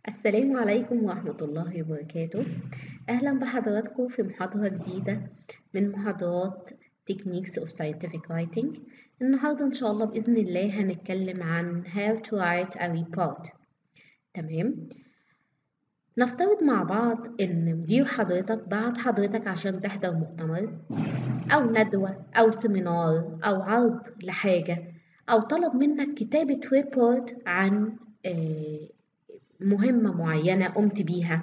السلام عليكم ورحمة الله وبركاته أهلا بحضراتكم في محاضرة جديدة من محاضرات Techniques of Scientific Writing النهاردة إن شاء الله بإذن الله هنتكلم عن How to write a report تمام نفترض مع بعض إن مدير حضرتك بعت حضرتك عشان تحضر مؤتمر أو ندوة أو سيمينار أو عرض لحاجة أو طلب منك كتابة ريبورت عن آه مهمة معينة قمت بيها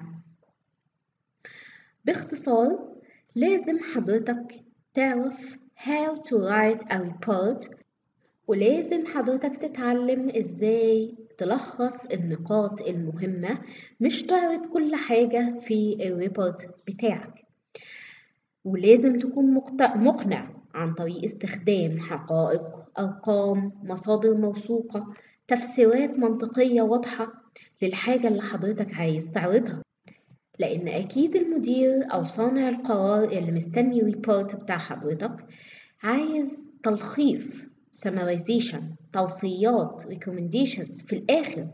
باختصار لازم حضرتك تعرف how to write a report ولازم حضرتك تتعلم ازاي تلخص النقاط المهمة مش تعرض كل حاجة في الريبورت بتاعك ولازم تكون مقنع عن طريق استخدام حقائق أرقام مصادر موثوقة تفسيرات منطقية واضحة للحاجة اللي حضرتك عايز تعرضها لأن أكيد المدير أو صانع القرار اللي مستني ريبورت بتاع حضرتك عايز تلخيص summarization توصيات recommendations في الآخر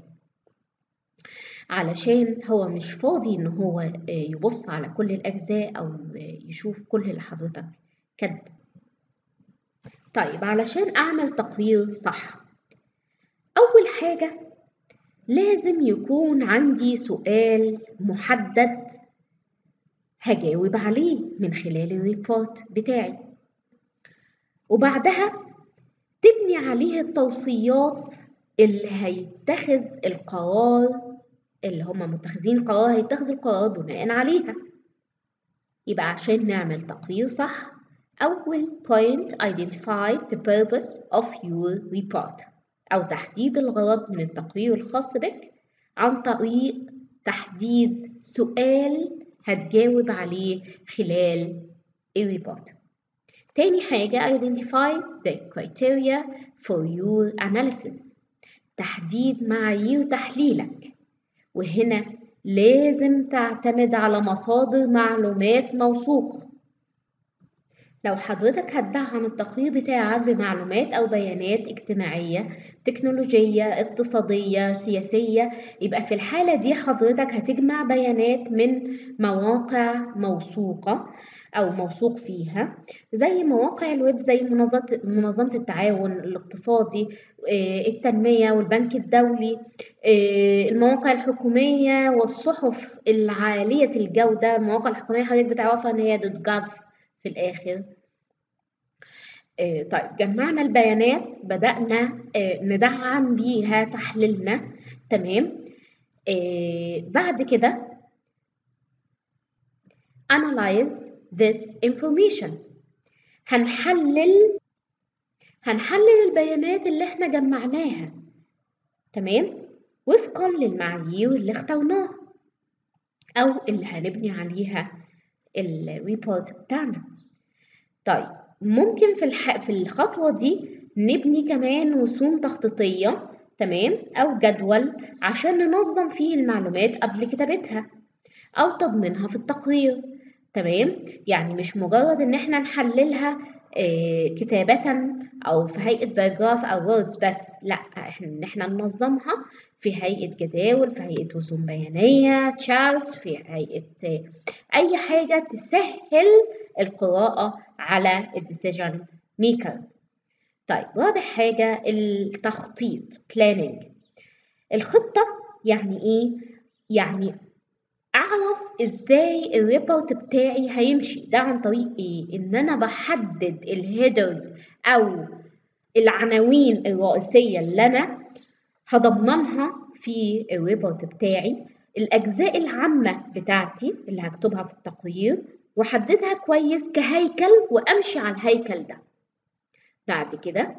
علشان هو مش فاضي إن هو يبص على كل الأجزاء أو يشوف كل اللي حضرتك كاتبه طيب علشان أعمل تقرير صح أول حاجة لازم يكون عندي سؤال محدد هجاوب عليه من خلال الريبورت بتاعي وبعدها تبني عليه التوصيات اللي هيتخذ القرار اللي هما متخذين القرار هيتخذ القرار بناء عليها يبقى عشان نعمل تقرير صح أول point identify the purpose of your report أو تحديد الغرض من التقرير الخاص بك عن طريق تحديد سؤال هتجاوب عليه خلال الريبورت تاني حاجة identify the criteria for your analysis تحديد معايير تحليلك وهنا لازم تعتمد على مصادر معلومات موثوقة لو حضرتك هتدعم التقرير بتاعك بمعلومات أو بيانات اجتماعية تكنولوجية اقتصادية سياسية يبقى في الحالة دي حضرتك هتجمع بيانات من مواقع موثوقة أو موثوق فيها زي مواقع الويب زي منظمة التعاون الاقتصادي التنمية والبنك الدولي المواقع الحكومية والصحف العالية الجودة المواقع الحكومية حضرتك بتعرفها إن هي دوت جاف في الآخر طيب جمعنا البيانات بدأنا ندعم بيها تحليلنا تمام بعد كده analyze this information هنحلل هنحلل البيانات اللي احنا جمعناها تمام وفقا للمعايير اللي اخترناها او اللي هنبني عليها الريبورت بتاعنا طيب ممكن في الح... في الخطوة دي نبني كمان رسوم تخطيطية تمام أو جدول عشان ننظم فيه المعلومات قبل كتابتها أو تضمينها في التقرير تمام يعني مش مجرد إن احنا نحللها اه كتابة أو في هيئة باراجراف أو ووردز بس لأ احنا إن احنا ننظمها في هيئة جداول في هيئة رسوم بيانية تشارتس في هيئة اه أي حاجة تسهل القراءة على الديسيجن ميكر طيب رابع حاجة التخطيط planning الخطة يعني إيه؟ يعني أعرف إزاي الريبورت بتاعي هيمشي ده عن طريق إيه؟ إن أنا بحدد الهيدرز أو العناوين الرئيسية اللي أنا هضمنها في الريبورت بتاعي الأجزاء العامة بتاعتي اللي هكتبها في التقرير وأحددها كويس كهيكل وأمشي على الهيكل ده بعد كده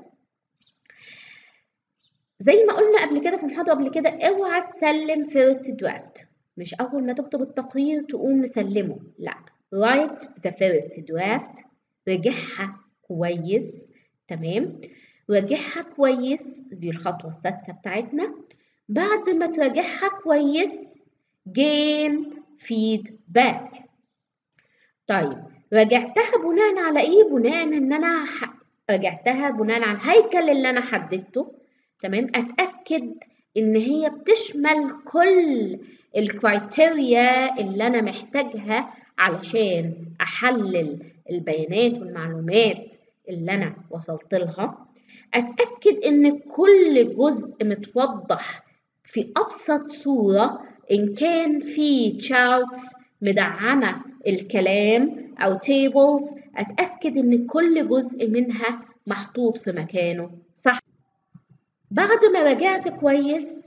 زي ما قلنا قبل كده في محاضرة قبل كده اوعى تسلم فيرست درافت مش أول ما تكتب التقرير تقوم مسلمه لا write the first draft راجعها كويس تمام راجعها كويس دي الخطوة السادسة بتاعتنا بعد ما تراجعها كويس gain feedback طيب راجعتها بناء على ايه بناء ان انا راجعتها بناء على الهيكل اللي انا حددته تمام اتاكد إن هي بتشمل كل الكرايتيريا اللي أنا محتاجها علشان أحلل البيانات والمعلومات اللي أنا وصلت لها أتأكد إن كل جزء متوضح في أبسط صورة إن كان في charts مدعمة الكلام أو tables أتأكد إن كل جزء منها محطوط في مكانه صح بعد ما راجعت كويس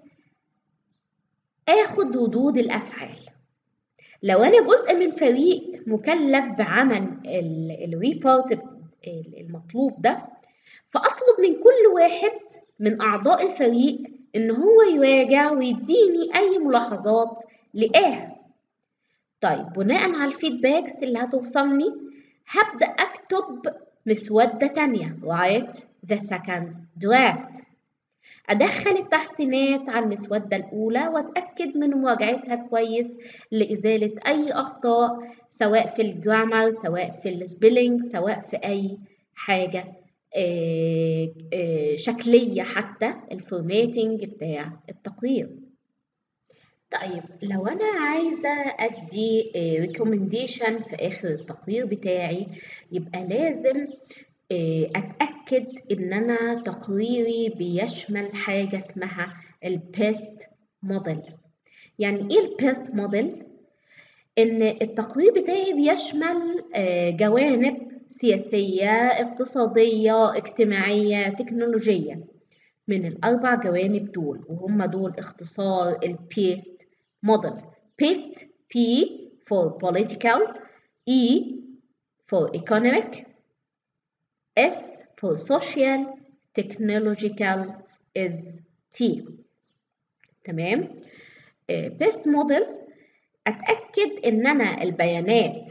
آخد ردود الأفعال لو أنا جزء من فريق مكلف بعمل الريبورت المطلوب ده فأطلب من كل واحد من أعضاء الفريق إن هو يراجع ويديني أي ملاحظات لقاها طيب بناء على الفيدباكس اللي هتوصلني هبدأ أكتب مسودة تانية write the second draft أدخل التحسينات على المسودة الأولى وأتأكد من مراجعتها كويس لإزالة أي أخطاء سواء في الجرامر سواء في السبيلينج سواء في أي حاجة شكلية حتى الفورماتنج بتاع التقرير طيب لو أنا عايزة أدي ريكومنديشن في آخر التقرير بتاعي يبقى لازم أتأكد إن أنا تقريري بيشمل حاجة اسمها البيست موديل يعني إيه البيست موديل؟ إن التقرير بتاعي بيشمل جوانب سياسية اقتصادية اجتماعية تكنولوجية من الأربع جوانب دول وهم دول اختصار البيست موديل بيست P for political E for economic S for social technological is T تمام بيست موديل أتأكد إن أنا البيانات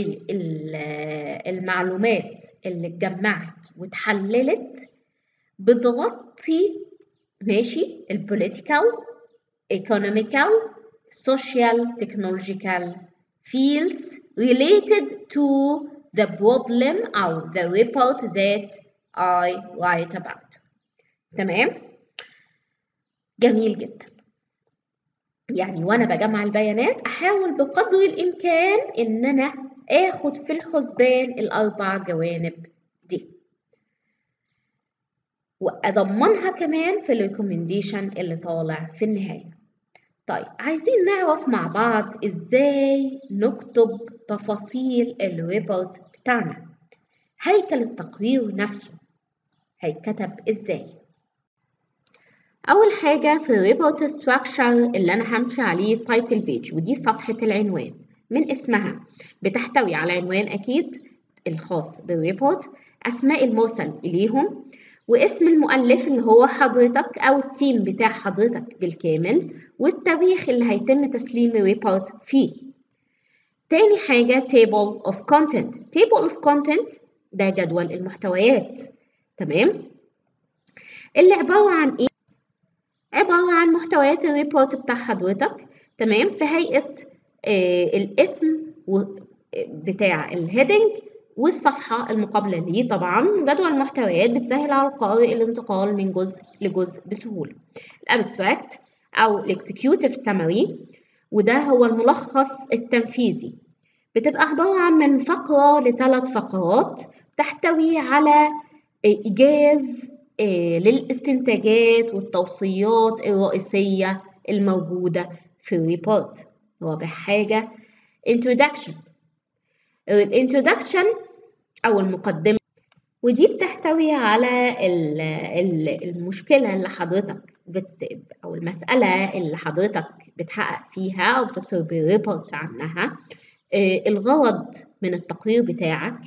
والمعلومات اللي اتجمعت واتحللت بتغطي ماشي البوليتيكال economical social technological fields related to the problem أو the report that I write about تمام جميل جدا يعني وانا بجمع البيانات احاول بقدر الامكان ان انا اخد في الحسبان الاربع جوانب دي واضمنها كمان في الريكومنديشن اللي طالع في النهايه طيب عايزين نعرف مع بعض ازاي نكتب تفاصيل الريبورت بتاعنا هيكل التقرير نفسه هيتكتب ازاي أول حاجة في الريبورت ستراكشر اللي أنا همشي عليه التايتل بيج ودي صفحة العنوان من اسمها بتحتوي على عنوان أكيد الخاص بالريبورت أسماء المرسل إليهم واسم المؤلف اللي هو حضرتك أو التيم بتاع حضرتك بالكامل والتاريخ اللي هيتم تسليم الريبورت فيه تاني حاجة table of content table of content ده جدول المحتويات تمام اللي عبارة عن إيه عبارة عن محتويات الريبورت بتاع حضرتك تمام في هيئة آه الاسم بتاع الهيدنج والصفحة المقابلة ليه طبعا جدول المحتويات بتسهل على القارئ الانتقال من جزء لجزء بسهولة الابستراكت أو الاكسكيوتيف سمري وده هو الملخص التنفيذي بتبقى عبارة عن من فقرة لثلاث فقرات تحتوي على إيجاز للاستنتاجات والتوصيات الرئيسية الموجودة في الريبورت رابع حاجة introduction الانترودكشن أو المقدمة ودي بتحتوي على المشكلة اللي حضرتك بت أو المسألة اللي حضرتك بتحقق فيها أو بتكتب ريبورت عنها الغرض من التقرير بتاعك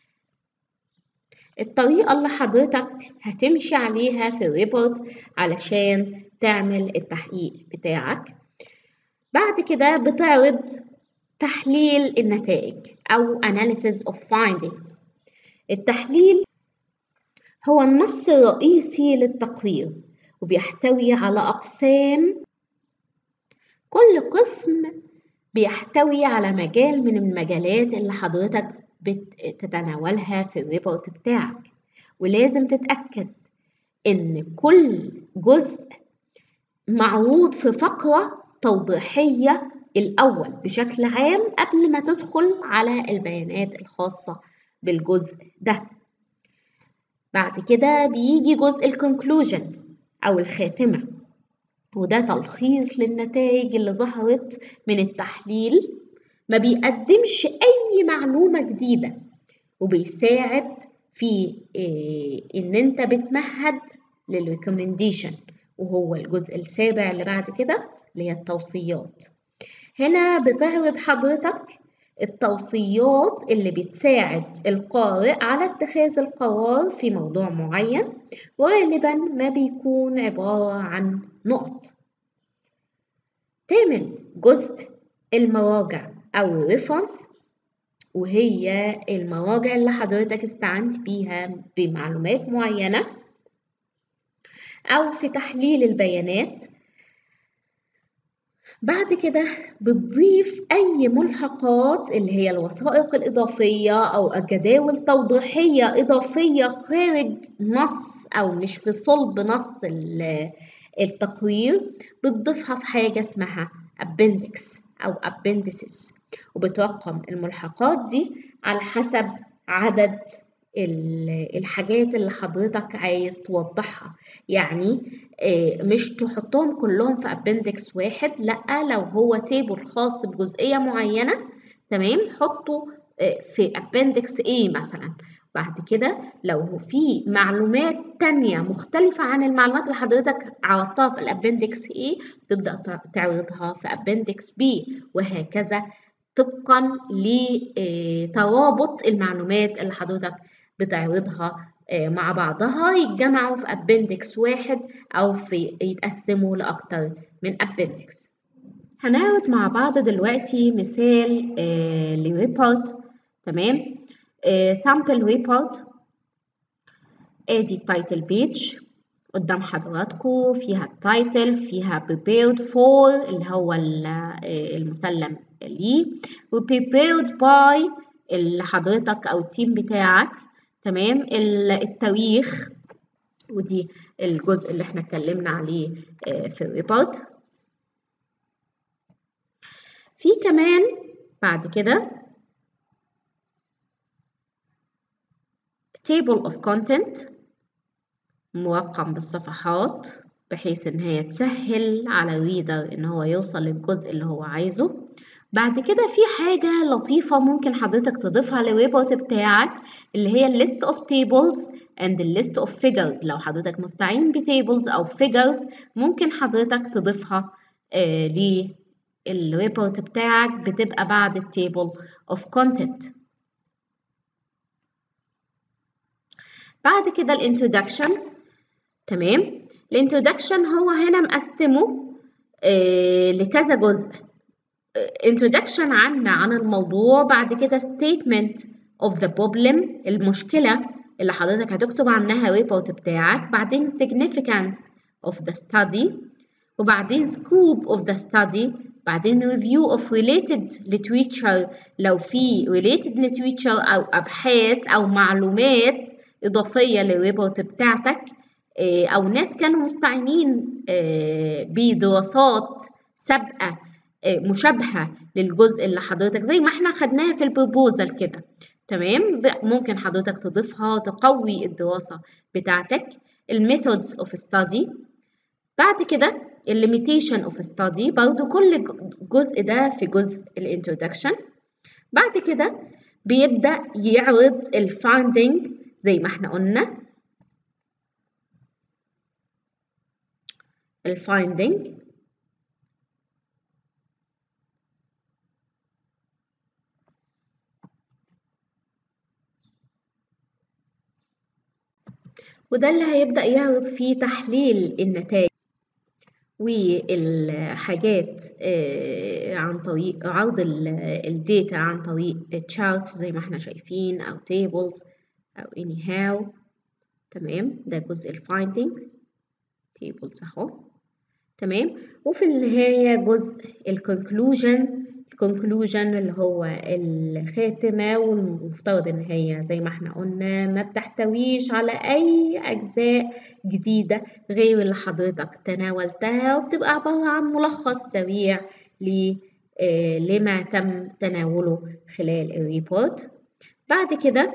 الطريقة اللي حضرتك هتمشي عليها في الريبورت علشان تعمل التحقيق بتاعك بعد كده بتعرض تحليل النتائج أو analysis of findings التحليل هو النص الرئيسي للتقرير وبيحتوي على أقسام كل قسم بيحتوي على مجال من المجالات اللي حضرتك بتتناولها في الريبورت بتاعك ولازم تتأكد إن كل جزء معروض في فقرة توضيحية الأول بشكل عام قبل ما تدخل على البيانات الخاصة بالجزء ده بعد كده بيجي جزء الكونكلوجن أو الخاتمة وده تلخيص للنتائج اللي ظهرت من التحليل ما بيقدمش أي معلومة جديدة وبيساعد في إيه إن أنت بتمهد للريكومنديشن وهو الجزء السابع اللي بعد كده اللي هي التوصيات هنا بتعرض حضرتك التوصيات اللي بتساعد القارئ على اتخاذ القرار في موضوع معين وغالبا ما بيكون عبارة عن نقط تامن جزء المراجع أو الريفرنس وهي المراجع اللي حضرتك استعنت بيها بمعلومات معينة أو في تحليل البيانات بعد كده بتضيف أي ملحقات اللي هي الوثائق الإضافية أو الجداول توضيحية إضافية خارج نص أو مش في صلب نص التقرير بتضيفها في حاجة اسمها appendix أو appendices وبترقم الملحقات دي على حسب عدد الحاجات اللي حضرتك عايز توضحها يعني مش تحطهم كلهم في ابندكس واحد لا لو هو تيبل خاص بجزئية معينة تمام حطه في ابندكس A مثلا بعد كده لو في معلومات تانية مختلفة عن المعلومات اللي حضرتك عرضتها في الابندكس A تبدأ تعرضها في ابندكس B وهكذا طبقا لترابط المعلومات اللي حضرتك بتعرضها مع بعضها يتجمعوا في ابندكس واحد او في يتقسموا لاكتر من ابندكس هنعرض مع بعض دلوقتي مثال لريبورت تمام سامبل ريبورت ادي التايتل بيج قدام حضراتكم فيها التايتل فيها prepared for اللي هو المسلم ليه و prepared by اللي حضرتك او التيم بتاعك تمام التاريخ ودي الجزء اللي احنا اتكلمنا عليه في الريبورت في كمان بعد كده table of content مرقم بالصفحات بحيث ان هي تسهل على الريدر ان هو يوصل للجزء اللي هو عايزه بعد كده في حاجة لطيفة ممكن حضرتك تضيفها للريبورت بتاعك اللي هي الليست اوف tables and الليست اوف figures لو حضرتك مستعين بتيبلز او figures ممكن حضرتك تضيفها آه للريبورت بتاعك بتبقى بعد التيبل اوف content بعد كده الانترودكشن تمام الانترودكشن هو هنا مقسمه آه لكذا جزء introduction عامة عن الموضوع بعد كده statement of the problem المشكلة اللي حضرتك هتكتب عنها ريبورت بتاعك بعدين significance of the study وبعدين scope of the study بعدين review of related literature لو في related literature أو أبحاث أو معلومات إضافية للريبورت بتاعتك أو ناس كانوا مستعينين بدراسات سابقة مشابهة للجزء اللي حضرتك زي ما احنا خدناها في البروبوزال كده تمام ممكن حضرتك تضيفها تقوي الدراسة بتاعتك الميثودز اوف ستادي بعد كده الليميتيشن اوف ستادي برضو كل جزء ده في جزء الانترودكشن بعد كده بيبدأ يعرض الفايندينج زي ما احنا قلنا الفايندينج وده اللي هيبدأ يعرض فيه تحليل النتائج والحاجات عن طريق عرض الداتا عن طريق charts زي ما احنا شايفين أو tables أو anyhow تمام ده جزء الفايندينج tables أهو تمام وفي النهاية جزء الكونكلوجن conclusion اللي هو الخاتمة والمفترض إن هي زي ما احنا قلنا ما بتحتويش على أي أجزاء جديدة غير اللي حضرتك تناولتها وبتبقى عبارة عن ملخص سريع لما تم تناوله خلال الريبورت بعد كده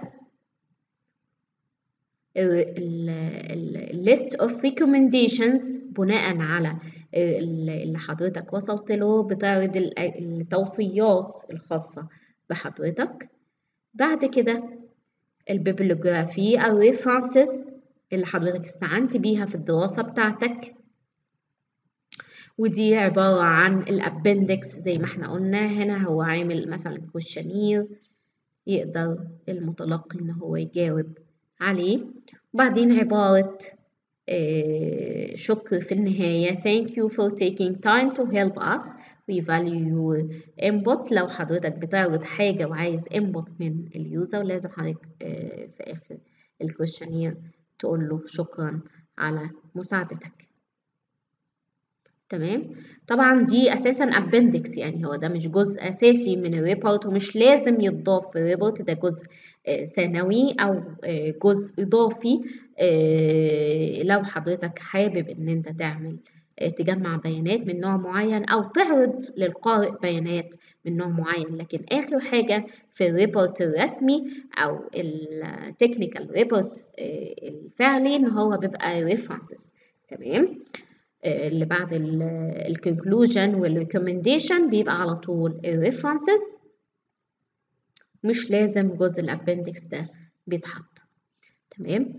list of recommendations بناء على اللي حضرتك وصلت له بتعرض التوصيات الخاصة بحضرتك بعد كده البيبلوجرافي أو references اللي حضرتك استعنت بيها في الدراسة بتاعتك ودي عبارة عن الابندكس زي ما احنا قلنا هنا هو عامل مثلا كوشنير يقدر المتلقي ان هو يجاوب عليه وبعدين عبارة شكر في النهاية thank you for taking time to help us we value your input لو حضرتك بتعرض حاجة وعايز input من اليوزر لازم حضرتك في آخر الكويشنير تقول له شكرا على مساعدتك تمام طبعا دي اساسا ابندكس يعني هو ده مش جزء اساسي من الريبورت ومش لازم يتضاف في الريبورت ده جزء ثانوي او جزء اضافي لو حضرتك حابب ان انت تعمل تجمع بيانات من نوع معين او تعرض للقارئ بيانات من نوع معين لكن اخر حاجه في الريبورت الرسمي او التكنيكال ريبورت الفعلي ان هو بيبقى ريفرنسز تمام اللي بعد الكونكلوجن والريكومنديشن بيبقى على طول الريفرنسز مش لازم جزء الابندكس ده بيتحط تمام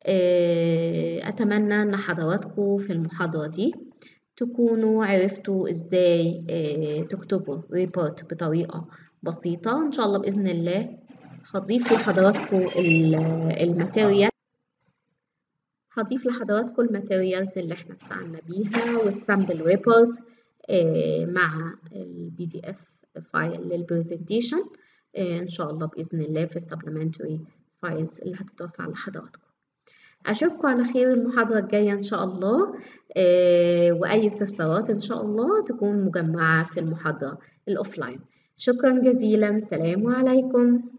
اتمنى ان حضراتكم في المحاضره دي تكونوا عرفتوا ازاي تكتبوا ريبورت بطريقه بسيطه ان شاء الله باذن الله هضيف لحضراتكم الماتيريال هضيف لحضراتكم الماتيريالز اللي احنا استعنا بيها والسامبل ريبورت مع البي دي اف فايل للبرزنتيشن ان شاء الله باذن الله في السبلمنتري فايلز اللي هتترفع لحضراتكم اشوفكم على خير المحاضره الجايه ان شاء الله واي استفسارات ان شاء الله تكون مجمعه في المحاضره الاوفلاين شكرا جزيلا سلام عليكم